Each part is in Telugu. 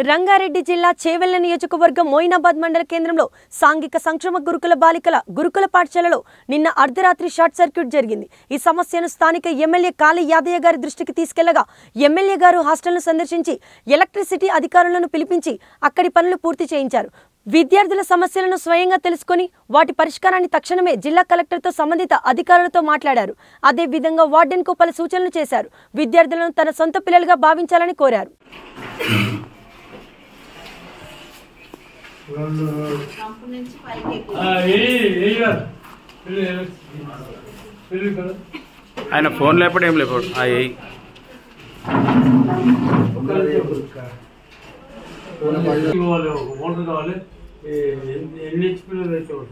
రంగారెడ్డి జిల్లా చేవెళ్ల నియోజకవర్గం మోయినాబాద్ మండల కేంద్రంలో సాంఘిక సంక్షేమ గురుకుల బాలికల గురుకుల పాఠశాలలో నిన్న అర్ధరాత్రి షార్ట్ సర్క్యూట్ జరిగింది ఈ సమస్యను స్థానిక ఎమ్మెల్యే కాళీ యాదయ్య గారి దృష్టికి తీసుకెళ్లగా ఎమ్మెల్యే గారు హాస్టల్ను సందర్శించి ఎలక్ట్రిసిటీ అధికారులను పిలిపించి అక్కడి పనులు పూర్తి చేయించారు విద్యార్థుల సమస్యలను స్వయంగా తెలుసుకొని వాటి పరిష్కారాన్ని తక్షణమే జిల్లా కలెక్టర్తో సంబంధిత అధికారులతో మాట్లాడారు అదే విధంగా వార్డెన్కు పలు సూచనలు చేశారు విద్యార్థులను తన సొంత పిల్లలుగా భావించాలని కోరారు ఆయన ఫోన్ లేపడు ఏం లేపడు ఆ ఏయ్ కావాలి ఒక మోటార్ కావాలి ఈ ఎన్ని- ఎన్ని హెచ్పీలో తెచ్చేవాడు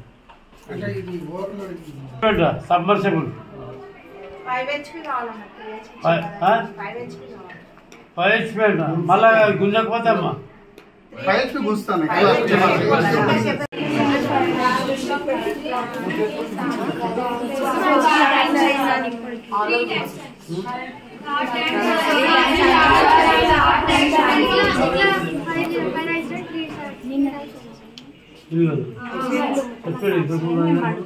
సబ్మర్సిబుల్ ఫైవ్ హెచ్పి కావాలన్నా త్రీ హెచ్పి ఫైవ్ ఆ? ఫైవ్ హెచ్పి కావాలి ఫైవ్ హెచ్పీ అంట మళ్ళా గుంజకపోతే అమ్మా పైకి గుస్తాను ఫైవ్ హెచ్పి ఇల్లు చెప్పాడు ఇంతకు ముందు ఆయన.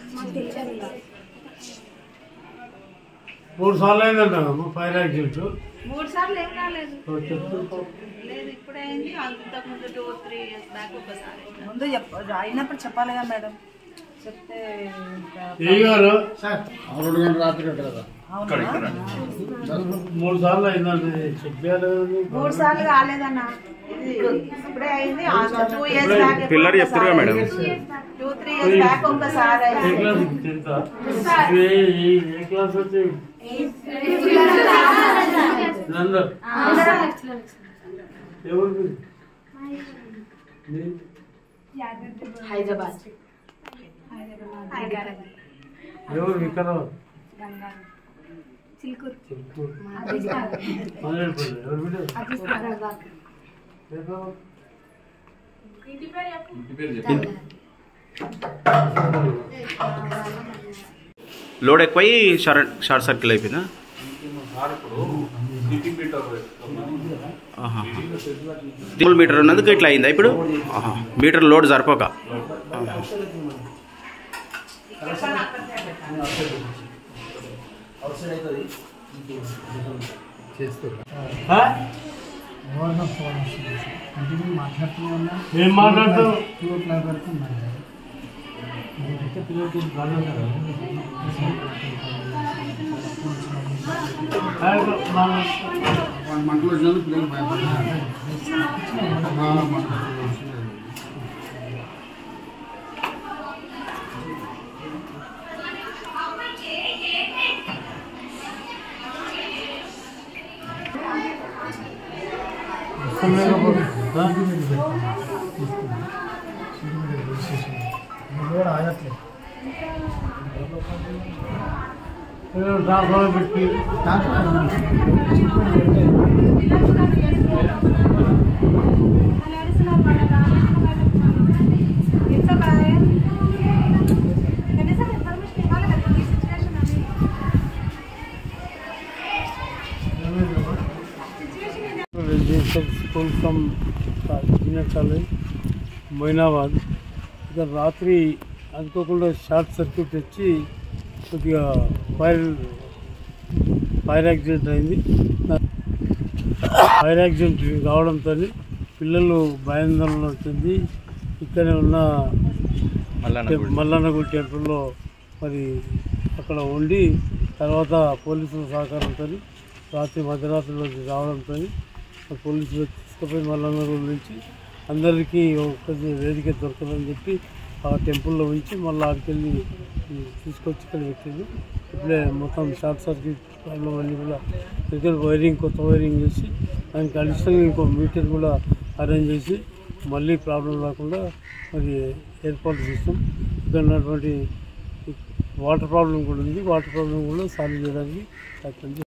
మూడు సార్లు అయిందంటావమ్మా ఫైర్ యాక్సిడెంట్ మూడు సార్లు ఏం రాలేదు చెప్తూ లేదు ఇప్పుడే అయింది అంతకు ముందు టూ త్రీ ఇయర్స్ బ్యాక్ ఒకసారి ముందు చెప్ప అయినప్పుడు చెప్పాలి కదా మేడం చెప్తే ఇంకా ఏ గారు రెండు గంటల రాత్రి కట్ట కదా మూడు సార్లు అయిందంటే చెప్పారు మూడు సార్లు కాలేదన్న ఇది ఇప్పుడే అయింది టూ ఇయర్స్ బ్యాక్ పిల్లలు చెప్తారు కదా madam two three years back ఒకసారి ఏ అయింది క్లాస్ టెన్త్ ఏ ఏ- ఏ క్లాస్ వచ్చి నంద ఎవరు మీ? హైదరాబాద్ ఎవరు వికారాబాద్ చిలుకూరు మొదలెట్టుకోండి. ఎవరు బిడ్డ? ఏ బాబు? లోడ్ ఎక్కువై షార్ట్ షార్ట్ సర్కిల్ అయిపోయిందా ఆహా. సింగిల్ మీటర్ ఉన్నందుకు ఇట్లా అయిందా ఇప్పుడు ఆహా. మీటర్ లోడ్ సరిపోక ఆహా. ఆ? ఏం మాట్లాడుతావు ఆ, మన- వన్ మంటలు వచ్చినందుకు పిల్లలు భయపడుతున్నారు మా మంటలు వచ్చినాయి. ట్రాన్స్ఫర్ పెట్టి residential school from junior college Moinabad ఇక్కడ రాత్రి అనుకోకుండా షార్ట్ సర్క్యూట్ వచ్చి కొద్దిగా ఫైర్ ఫైర్ యాక్సిడెంట్ అయింది ఫైర్ యాక్సిడెంట్ కావడంతో పిల్లలు భయాందోళన వచ్చింది ఇక్కడే ఉన్న మల్లన్నగుడి టెంపుల్లో మరి అక్కడ ఉండి తర్వాత పోలీసుల సహకారంతో రాత్రి మధ్యరాత్రిలో రావడంతో పోలీసులు తీసుకుపోయి మల్లన్నగుడి నుంచి అందరికీ ఒక వేదిక దొరకదని చెప్పి ఆ టెంపుల్లో ఉంచి మళ్ళీ ఆడికి వెళ్ళి తీసుకొచ్చి ఇక్కడ పెట్టింది ఇప్పుడే మొత్తం షార్ట్ సర్క్యూట్ ప్రాబ్లం అన్నీ కూడా ఇక్కడ వైరింగ్ కొత్త వైరింగ్ చేసి దానికి అడిషనల్ ఇంకో మీటర్ కూడా అరేంజ్ చేసి మళ్ళీ ప్రాబ్లం రాకుండా మరి ఏర్పాటు చేస్తాం ఇక్కడ ఉన్నటువంటి వాటర్ ప్రాబ్లం కూడా ఉంది వాటర్ ప్రాబ్లం కూడా సాల్వ్ చేయడానికి ప్రయత్నం చేస్తాం.